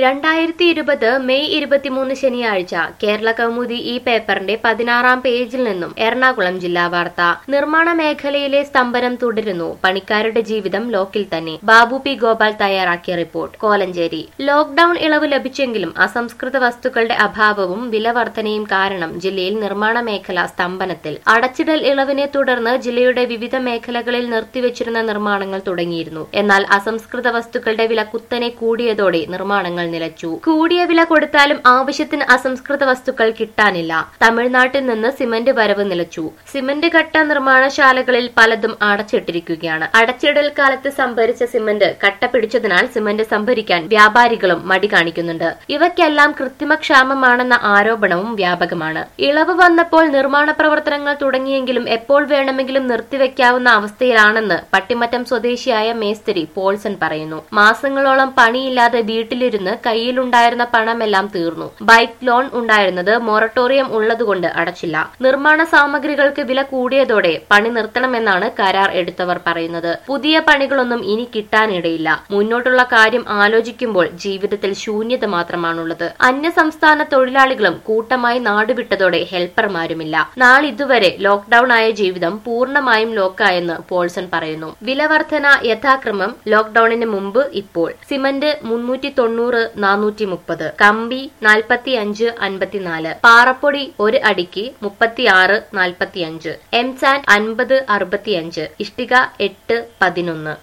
രണ്ടായിരത്തി ഇരുപത് മെയ് ഇരുപത്തിമൂന്ന് ശനിയാഴ്ച കേരള കൗമുദി ഈ പേപ്പറിന്റെ പതിനാറാം പേജിൽ നിന്നും എറണാകുളം ജില്ലാ വാർത്ത നിർമ്മാണ മേഖലയിലെ സ്തംഭനം തുടരുന്നു പണിക്കാരുടെ ജീവിതം ലോക്കിൽ തന്നെ ബാബു പി ഗോപാൽ തയ്യാറാക്കിയ റിപ്പോർട്ട് കോലഞ്ചേരി ലോക്ഡൌൺ ഇളവ് ലഭിച്ചെങ്കിലും അസംസ്കൃത വസ്തുക്കളുടെ അഭാവവും വിലവർധനയും കാരണം ജില്ലയിൽ നിർമ്മാണ മേഖല സ്തംഭനത്തിൽ അടച്ചിടൽ ഇളവിനെ തുടർന്ന് ജില്ലയുടെ വിവിധ മേഖലകളിൽ നിർത്തിവച്ചിരുന്ന നിർമ്മാണങ്ങൾ തുടങ്ങിയിരുന്നു എന്നാൽ അസംസ്കൃത വസ്തുക്കളുടെ വില കുത്തനെ കൂടിയതോടെ നിർമ്മാണങ്ങൾ നിലച്ചു കൂടിയ വില കൊടുത്താലും ആവശ്യത്തിന് അസംസ്കൃത വസ്തുക്കൾ കിട്ടാനില്ല തമിഴ്നാട്ടിൽ നിന്ന് സിമന്റ് വരവ് നിലച്ചു സിമന്റ് കട്ട നിർമ്മാണശാലകളിൽ പലതും അടച്ചിട്ടിരിക്കുകയാണ് അടച്ചിടൽ കാലത്ത് സംഭരിച്ച സിമന്റ് കട്ട പിടിച്ചതിനാൽ സിമന്റ് സംഭരിക്കാൻ വ്യാപാരികളും മടി കാണിക്കുന്നുണ്ട് ഇവയ്ക്കെല്ലാം കൃത്രിമക്ഷാമമാണെന്ന ആരോപണവും വ്യാപകമാണ് ഇളവ് വന്നപ്പോൾ നിർമ്മാണ പ്രവർത്തനങ്ങൾ തുടങ്ങിയെങ്കിലും എപ്പോൾ വേണമെങ്കിലും നിർത്തിവെക്കാവുന്ന അവസ്ഥയിലാണെന്ന് പട്ടിമറ്റം സ്വദേശിയായ മേസ്തിരി പോൾസൺ പറയുന്നു മാസങ്ങളോളം പണിയില്ലാതെ വീട്ടിലിരുന്ന് കയ്യിലുണ്ടായിരുന്ന പണമെല്ലാം തീർന്നു ബൈക്ക് ലോൺ ഉണ്ടായിരുന്നത് മൊറട്ടോറിയം ഉള്ളതുകൊണ്ട് അടച്ചില്ല നിർമ്മാണ സാമഗ്രികൾക്ക് വില കൂടിയതോടെ പണി നിർത്തണമെന്നാണ് കരാർ എടുത്തവർ പറയുന്നത് പുതിയ പണികളൊന്നും ഇനി കിട്ടാനിടയില്ല മുന്നോട്ടുള്ള കാര്യം ആലോചിക്കുമ്പോൾ ജീവിതത്തിൽ ശൂന്യത മാത്രമാണുള്ളത് അന്യസംസ്ഥാന തൊഴിലാളികളും കൂട്ടമായി നാടുവിട്ടതോടെ ഹെൽപ്പർമാരുമില്ല നാളിതുവരെ ലോക്ഡൌൺ ആയ ജീവിതം പൂർണ്ണമായും ലോക്കായെന്ന് പോൾസൺ പറയുന്നു വിലവർധന യഥാക്രമം ലോക്ഡൌണിന് മുമ്പ് ഇപ്പോൾ സിമന്റ് മുന്നൂറ്റി തൊണ്ണൂറ് നാനൂറ്റി മുപ്പത് കമ്പി നാൽപ്പത്തി അഞ്ച് അൻപത്തിനാല് പാറപ്പൊടി ഒരു അടിക്ക് മുപ്പത്തിയാറ് നാൽപ്പത്തിയഞ്ച് എംസാൻ അൻപത് അറുപത്തിയഞ്ച് ഇഷ്ടിക എട്ട് പതിനൊന്ന്